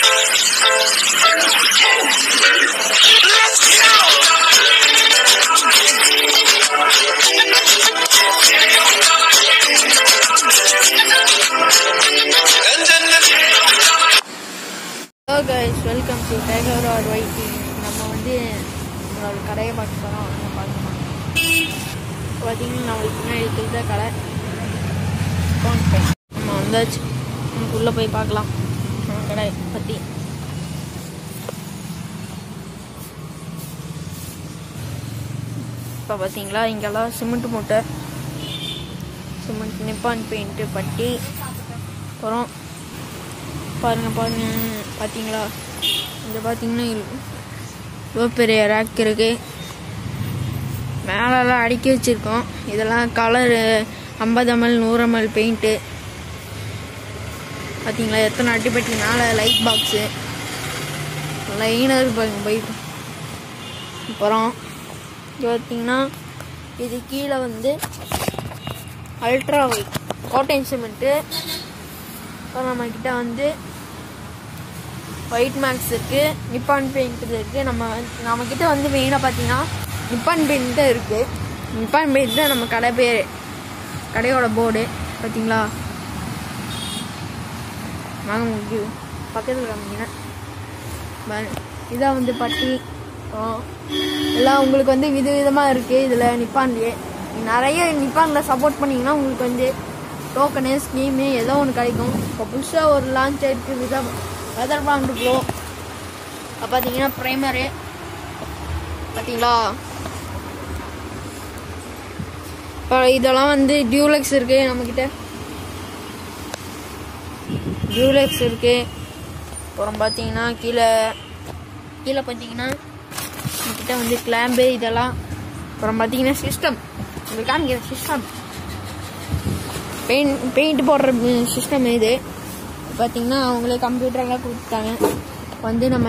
Hello guys welcome to tiger R YT நம்ம வந்து நம்மளோட கடையை பார்க்க போகிறோம் அங்கே பார்க்கலாம் பார்த்தீங்கன்னா நம்மளுக்கு முன்னாடி தெரிஞ்ச கடை அக்கௌண்ட் பே நம்ம வந்தாச்சு நமக்கு உள்ளே போய் பார்க்கலாம் நம்ம கடை பற்றி இப்போ பார்த்தீங்களா இங்கெல்லாம் சிமெண்ட் மூட்டை சிமெண்ட் நிப்பான் பெயிண்ட்டு பட்டி அப்புறம் பாருங்க பாருங்க பார்த்தீங்களா இங்கே பார்த்தீங்கன்னா இவ்வளோ பெரிய ரேக் இருக்கு மேலெல்லாம் அடுக்கி வச்சுருக்கோம் இதெல்லாம் கலரு ஐம்பது எம்எல் நூறு எம்எல் பெயிண்ட்டு பார்த்தீங்களா எத்தனை அட்டிப்பட்டி மேலே லைட் பாக்ஸு லைனாக இருக்கு பாருங்க பைக் அப்புறம் இது பார்த்தீங்கன்னா இது கீழே வந்து அல்ட்ரா ஒயிட் கோட்டைன் சிமெண்ட்டு அப்புறம் நம்மக்கிட்ட வந்து ஒயிட் மேக்ஸ் இருக்குது நிப்பான் பெயிண்ட் இருக்குது நம்ம வந்து- நம்மக்கிட்ட வந்து மெயினாக பார்த்தீங்கன்னா நிப்பான் பெயிண்ட் தான் இருக்குது நிப்பான் பெயிண்ட் தான் நம்ம கடை பேர் கடையோட போர்டு பார்த்தீங்களா வாங்க உங்களுக்கு பக்கத்தில் காமிக்கிறேன் பாருங்க. இதான் வந்து பட்டி அப்புறம் எல்லாம் உங்களுக்கு வந்து வித விதமாக இருக்குது இதில் நிப்பான்லேயே நிறைய நிப்பானில் சப்போர்ட் பண்ணிங்கன்னா உங்களுக்கு வந்து டோக்கனு ஸ்கீமு ஏதோ ஒன்று கிடைக்கும் இப்போ புதுசாக ஒரு லான்ச் ஆயிருக்கு வித வெதர் பாண்ட் ப்ளோ பார்த்தீங்கன்னா ப்ரைமரு பார்த்தீங்களா இப்போ இதெல்லாம் வந்து டியூலெக்ஸ் இருக்குது நம்மக்கிட்ட டியூலெக்ஸ் இருக்குது அப்புறம் பார்த்தீங்கன்னா கீழே கீழே பார்த்தீங்கன்னா நம்மக்கிட்ட வந்து கிளாம்பு இதெல்லாம் அப்புறம் பார்த்தீங்கன்னா சிஸ்டம் உங்களுக்கு காமிக்கிற சிஸ்டம் பெயிண்ட் பெயிண்ட் போடுற சிஸ்டம் இது பார்த்தீங்கன்னா அவங்களே கம்ப்யூட்டரெல்லாம் கொடுத்தாங்க வந்து நம்ம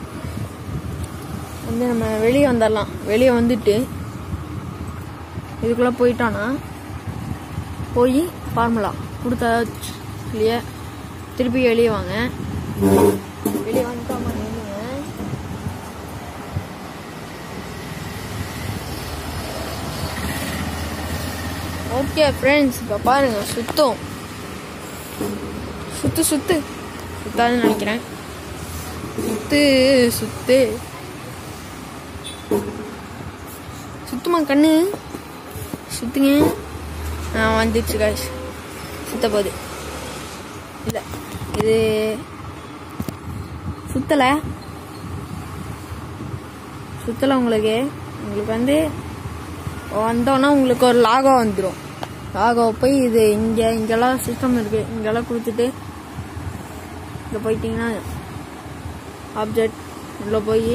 வந்து நம்ம வெளியே வந்துடலாம் வெளியே வந்துட்டு இதுக்குள்ளே போயிட்டோன்னா போய் ஃபார்முலா கொடுத்தா இல்லையா திருப்பி வெளியே வாங்க வெளியே வந்துட்டோமா நில்லுங்க ஓகே ஃப்ரெண்ட்ஸ் இப்போ பாருங்க சுத்தம் சுத்து சுத்து சுத்தாதுன்னு நினைக்கிறேன் சுத்து சுத்து சுத்துமா கண்ணு சுத்துங்க ஆ வந்துச்சு காய்ஸ் சுத்த போகுது இல்லை இது சுத்தலை சுத்தலை உங்களுக்கு உங்களுக்கு வந்து வந்தோன்னா உங்களுக்கு ஒரு லாகோ வந்துடும் லாகோ போய் இது இங்கே இங்கெல்லாம் சிஸ்டம் இருக்குது இங்கெல்லாம் கொடுத்துட்டு இங்கே போயிட்டீங்கன்னா ஆப்ஜெக்ட் உள்ள போய்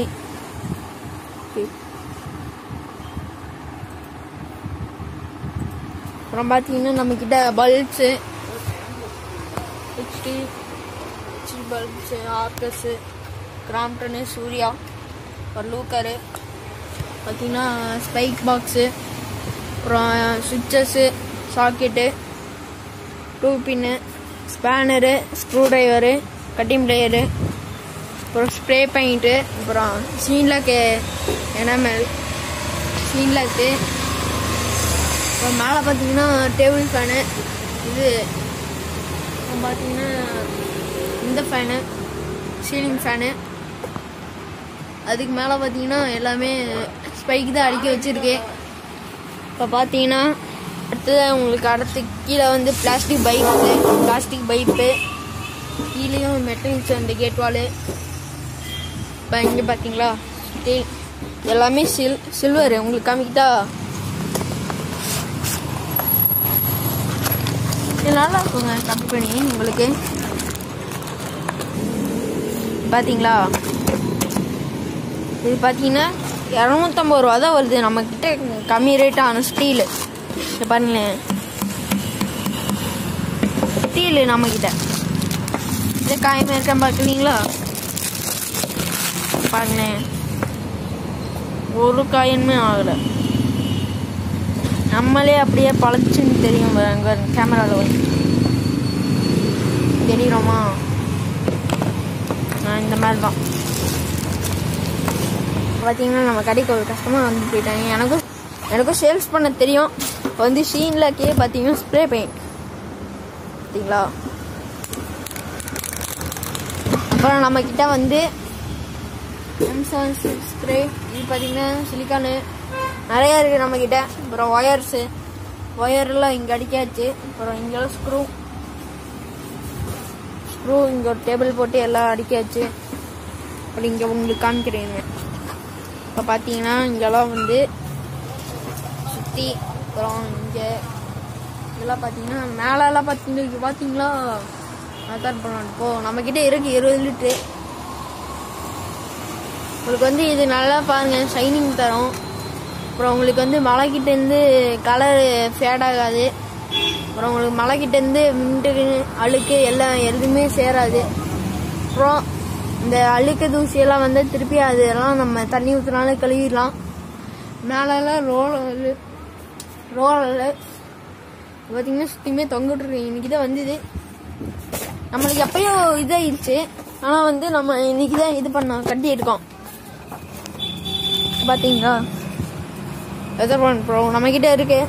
அப்புறம் பார்த்தீங்கன்னா நம்மக்கிட்ட பல்ப்ஸு ஹெச்டி ஹெச்டி பல்ப்ஸு ஆர்கஸு கிராம்டனு சூர்யா ஒரு லூக்கரு பார்த்தீங்கன்னா ஸ்பைக் பாக்ஸு அப்புறம் சுவிட்சஸ்ஸு socket two pin spanner screw driver cutting plier அப்புறம் ஸ்ப்ரே பெயிண்ட்டு அப்புறம் சீன்லக்கு எனாமல் சீன்லக்கு அப்புறம் மேலே பார்த்தீங்கன்னா டேபிள் ஃபேனு இது அப்புறம் பார்த்தீங்கன்னா இந்த ஃபேனு சீலிங் ஃபேனு அதுக்கு மேலே பார்த்தீங்கன்னா எல்லாமே ஸ்பைக் தான் அடுக்கி வச்சிருக்கு இப்போ பார்த்தீங்கன்னா அடுத்தது உங்களுக்கு அடுத்து கீழே வந்து பிளாஸ்டிக் பைப்பு பிளாஸ்டிக் பைப்பு கீழேயும் மெட்டல்ஸ் அந்த கேட் வாலு இப்போ இங்கே பார்த்தீங்களா ஸ்டீல் எல்லாமே சில் சில்வர் உங்களுக்கு காமிக்கிட்டா இது நல்லா இருக்குங்க கம்பெனி உங்களுக்கு பார்த்தீங்களா இது பார்த்தீங்கன்னா இரநூத்தம்பது ரூபா தான் வருது நம்மக்கிட்ட கம்மி ரேட்டான ஸ்டீலு இது பாருங்களேன் ஸ்டீலு நம்மக்கிட்ட இது காயமாக இருக்க பார்க்குறீங்களா பாருங்களேன் ஒரு காயனுமே ஆகலை நம்மளே அப்படியே பழச்சுன்னு தெரியும் அங்கே கேமராவில் வந்து தெரியுறோமா நான் இந்த மாதிரி தான் பார்த்தீங்கன்னா நம்ம கடைக்கு ஒரு கஸ்டமர் வந்து போயிட்டாங்க எனக்கும் எனக்கும் சேல்ஸ் பண்ண தெரியும் இப்போ வந்து ஷீனில் கே பார்த்தீங்கன்னா ஸ்ப்ரே பெயிண்ட் பார்த்தீங்களா அப்புறம் நம்மக்கிட்ட வந்து எம் செவன் சிக்ஸ் ஸ்ப்ரே இது பார்த்தீங்கன்னா சிலிக்கானு நிறையா இருக்குது நம்மக்கிட்ட அப்புறம் ஒயர்ஸு ஒயர்லாம் இங்கே அடிக்காச்சு அப்புறம் இங்கெல்லாம் ஸ்க்ரூ ஸ்க்ரூ இங்கே ஒரு டேபிள் போட்டு எல்லாம் அடிக்காச்சு அப்புறம் இங்கே உங்களுக்கு காமிக்கிறேங்க இப்போ பார்த்தீங்கன்னா இங்கெல்லாம் வந்து சுற்றி அப்புறம் இங்கே இதெல்லாம் பார்த்தீங்கன்னா மேலெல்லாம் பார்த்தீங்கன்னா இங்கே பார்த்தீங்களா மெத்தட் பண்ணலாம் இப்போ நம்மக்கிட்ட இருக்கு இருபது லிட்ரு உங்களுக்கு வந்து இது நல்லா பாருங்க ஷைனிங் தரும் அப்புறம் உங்களுக்கு வந்து மலைக்கிட்டேருந்து கலர் ஃபேட் ஆகாது அப்புறம் உங்களுக்கு மலைக்கிட்டேருந்து மின்ட்டு அழுக்கு எல்லாம் எதுவுமே சேராது அப்புறம் இந்த அழுக்கு தூசியெல்லாம் வந்து திருப்பி அதெல்லாம் நம்ம தண்ணி ஊற்றினாலும் கழுவிடலாம் மேலெல்லாம் ரோலர் ரோலர் பார்த்தீங்கன்னா சுற்றியுமே தொங்கிட்டு இருக்கு இன்னைக்கு தான் வந்தது நம்மளுக்கு எப்பயோ இதாயிருச்சு ஆனால் வந்து நம்ம இன்னைக்கு தான் இது பண்ணோம் கட்டி இருக்கோம் பார்த்தீங்களா வெதர் ஒன் ப்ரோ நம்மக்கிட்ட இருக்கு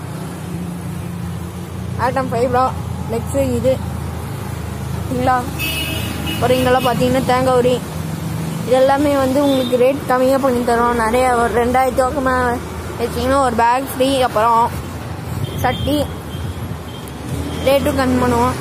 ஆட்டம் ஃபைவ்லா நெக்ஸ்ட் இது சரிங்களா அப்புறம் இங்கெல்லாம் பார்த்தீங்கன்னா தேங்காய் உரி இது எல்லாமே வந்து உங்களுக்கு ரேட் கம்மியாக பண்ணி தரோம் நிறைய ஒரு ரெண்டாயிரத்தி ரூபாய்க்கு மேலே வச்சிங்கன்னா ஒரு பேக் ஃப்ரீ அப்புறம் சட்டி ரேட்டும் கம்மி பண்ணுவோம்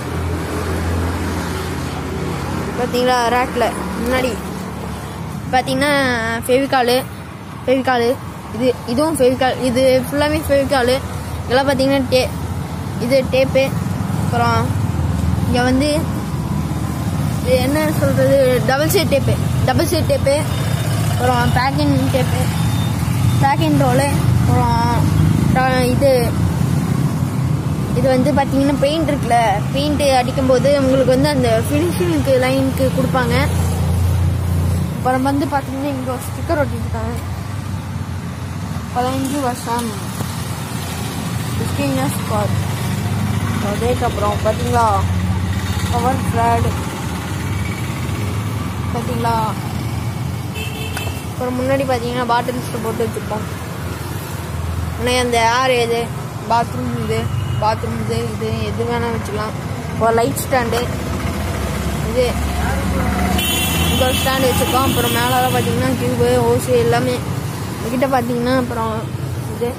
பார்த்தீங்களா ரேக்கில் முன்னாடி பார்த்தீங்கன்னா ஃபெவிகாலு ஃபெவிகாலு இது இதுவும் ஃபெவிகால் இது ஃபுல்லாமே ஃபெவிகாலு இதெல்லாம் பார்த்தீங்கன்னா டே இது டேப்பு அப்புறம் இங்கே வந்து இது என்ன சொல்கிறது double side tape double side tape அப்புறம் பேக்கிங் டேப்பு பேக்கிங் ரோலு அப்புறம் ட- இது இது வந்து பார்த்தீங்கன்னா பெயிண்ட் இருக்குல்ல பெயிண்ட் அடிக்கும்போது உங்களுக்கு வந்து அந்த ஃபினிஷிங்க்கு லைனுக்கு கொடுப்பாங்க அப்புறம் வந்து பார்த்தீங்கன்னா இங்கே ஒரு ஸ்டிக்கர் ஒட்டிருக்காங்க பதினஞ்சு வருஷம் ஃபிஃப்டீன் இயர்ஸ் கார் அதுக்கப்புறம் பார்த்தீங்களா பவர் ஃப்ளாட் பார்த்தீங்களா அப்புறம் முன்னாடி பார்த்தீங்கன்னா பாட்டில்ஸ் போட்டு வச்சுருப்போம் முன்னாடி அந்த ஏர் இது பாத்ரூம் இது பாத்ரூம் இது இது எது வேணால் வச்சுக்கலாம் ஒரு லைட் ஸ்டாண்டு இது இங்கே ஒரு ஸ்டாண்டு வச்சுருக்கோம் அப்புறம் மேலெல்லாம் பார்த்தீங்கன்னா கியூபு ஓசு எல்லாமே கிட்ட பார்த்தீங்கன்னா அப்புறம் இது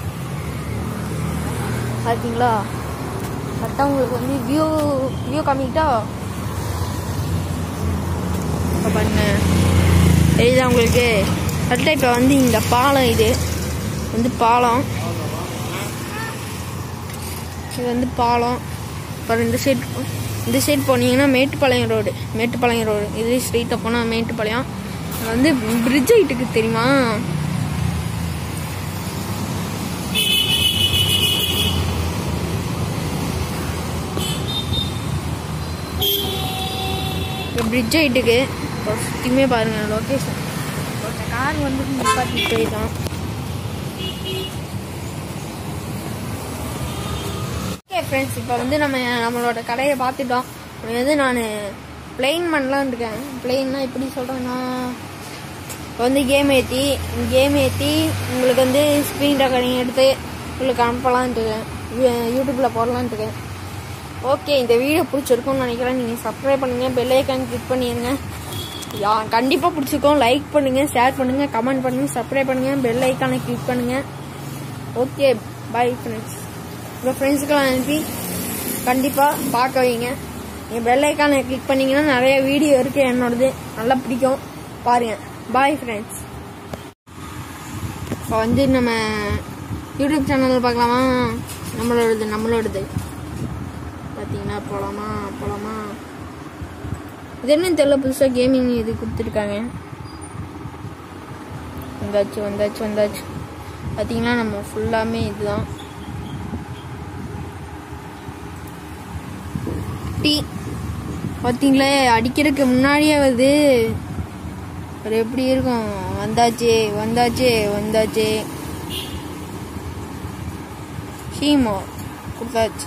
பார்த்தீங்களா கரெக்டாக உங்களுக்கு வந்து வியூ வியூ காமிக்கிட்டா இப்போ பாருங்க தெரியுதா உங்களுக்கு கரெக்டாக இப்போ வந்து இந்த பாலம் இது வந்து பாலம் இது வந்து பாலம் அப்புறம் இந்த சைட் இந்த சைட் போனீங்கன்னா மேட்டுப்பாளையம் ரோடு மேட்டுப்பாளையம் ரோடு இது ஸ்ட்ரெயிட்டாக போனால் மேட்டுப்பாளையம் அது வந்து பிரிட்ஜ் ஹைட்டுக்கு தெரியுமா பிரிட்ஜ் ஹைட்டுக்கு இப்போ சுற்றியுமே பாருங்கள் லொக்கேஷன் ஒரு கார் வந்து நிப்பாட்டி போயிடலாம் ஓகே ஃப்ரெண்ட்ஸ் இப்போ வந்து நம்ம நம்மளோட கடையை பார்த்துட்டோம் இப்போ வந்து நான் பிளெயின் பண்ணலான்னு இருக்கேன் பிளெயின்னா எப்படி சொல்கிறேன்னா இப்போ வந்து கேம் ஏற்றி கேம் ஏற்றி உங்களுக்கு வந்து ஸ்க்ரீன் ரெக்கார்டிங் எடுத்து உங்களுக்கு அனுப்பலான்ட்டு இருக்கேன் யூ- யூடியூப்பில் போடலான்ட்டு இருக்கேன் ஓகே இந்த வீடியோ பிடிச்சிருக்கும்னு நினைக்கிறேன் நீங்கள் சப்ஸ்கிரைப் பண்ணுங்கள் பெல் ஐக்கான் கிளிக் பண்ணிடுங்க யா கண்டிப்பாக பிடிச்சிருக்கோம் லைக் பண்ணுங்கள் ஷேர் பண்ணுங்கள் கமெண்ட் பண்ணுங்கள் சப்ஸ்கிரைப் பண்ணுங்கள் பெல் ஐக்கானை கிளிக் பண்ணுங்கள் ஓகே பை ஃப்ரெண்ட்ஸ் உங்கள் ஃப்ரெண்ட்ஸுக்கெல்லாம் அனுப்பி கண்டிப்பாக பார்க்க வைங்க நீங்கள் பெல் ஐக்கானை கிளிக் பண்ணீங்கன்னா நிறைய வீடியோ இருக்குது என்னோடது நல்லா பிடிக்கும் பாருங்கள் பாய் ஃப்ரெண்ட்ஸ் இப்போ வந்து நம்ம யூடியூப் சேனல் பார்க்கலாமா நம்மளோடது நம்மளோடது பார்த்தீங்கன்னா போகலாமா போகலாமா இது என்ன தெரியல புதுசாக கேமிங் இது கொடுத்துருக்காங்க வந்தாச்சு வந்தாச்சு வந்தாச்சு பார்த்தீங்கன்னா நம்ம ஃபுல்லாமே இதுதான் டீ பார்த்தீங்களே அடிக்கிறதுக்கு முன்னாடியே வருது அது எப்படி இருக்கும் வந்தாச்சு வந்தாச்சு வந்தாச்சு ஹீமோ கொடுத்தாச்சு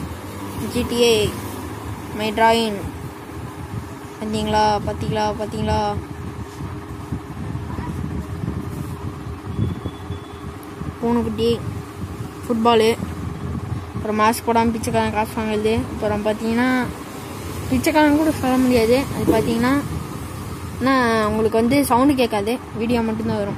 ஜிடிஏ மை டிராயிங் பார்த்தீங்களா பார்த்தீங்களா பார்த்தீங்களா பூனைக்குட்டி ஃபுட்பாலு அப்புறம் மாஸ்க் போடாமல் பிச்சைக்காரன் காசு வாங்குறது அப்புறம் பார்த்தீங்கன்னா பிச்சைக்காரன் கூட சொல்ல முடியாது அது பார்த்தீங்கன்னா ஆனால் உங்களுக்கு வந்து சவுண்டு கேட்காது வீடியோ மட்டும்தான் வரும்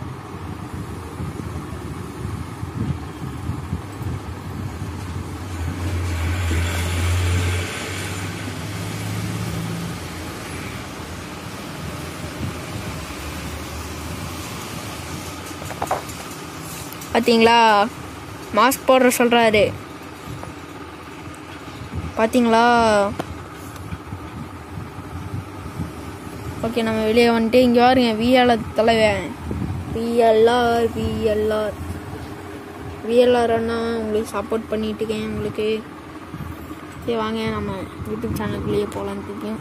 பார்த்தீங்களா மாஸ்க் போடுற சொல்கிறாரு பார்த்தீங்களா ஓகே நம்ம வெளியே வந்துட்டு இங்கே பாருங்க விஎல்ஆர் தலைவன் விஎல்ஆர் விஎல்ஆர் விஎல்ஆர் அண்ணா உங்களுக்கு சப்போர்ட் பண்ணிட்டு இருக்கேன் உங்களுக்கு சரி வாங்க நம்ம யூடியூப் சேனலுக்குள்ளேயே போகலான்னு இருக்கேன்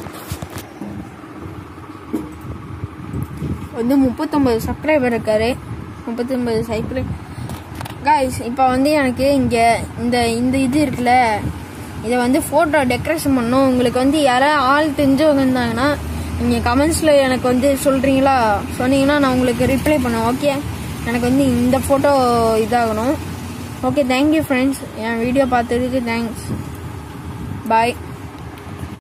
வந்து முப்பத்தொம்பது சப்ஸ்கிரைபர் இருக்காரு முப்பத்தொம்பது சப்ஸ்கிரைப் காய்ஸ் இப்போ வந்து எனக்கு இங்கே இந்த இந்த இது இருக்குல்ல இதை வந்து ஃபோட்டோ டெக்கரேஷன் பண்ணணும் உங்களுக்கு வந்து யாராவது ஆள் தெரிஞ்சவங்க இருந்தாங்கன்னா நீங்கள் கமெண்ட்ஸில் எனக்கு வந்து சொல்கிறீங்களா சொன்னீங்கன்னா நான் உங்களுக்கு ரிப்ளை பண்ணுவேன் ஓகே எனக்கு வந்து இந்த ஃபோட்டோ இதாகணும் ஓகே தேங்க்யூ ஃப்ரெண்ட்ஸ் என் வீடியோ பார்த்ததுக்கு தேங்க்ஸ் பாய்